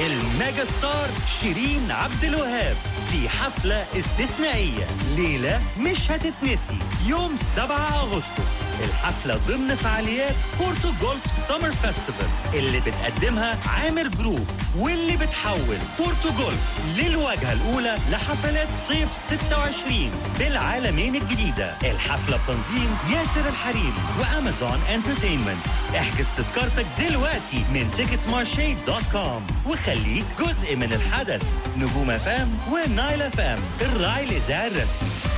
الميجا ستار شيرين عبد الوهاب في حفلة استثنائية ليلة مش هتتنسي يوم 7 أغسطس الحفلة ضمن فعاليات بورتو جولف سمر فيستيفال اللي بتقدمها عامر جروب واللي بتحول بورتو جولف للواجهة الأولى لحفلات صيف 26 بالعالمين الجديدة الحفلة بتنظيم ياسر الحريري وأمازون انترتينمنت احجز تذكرتك دلوقتي من مارشي دوت كوم وخليك جزء من الحدث نجوم فام ونايل فام الراعي الإذاعي الرسمي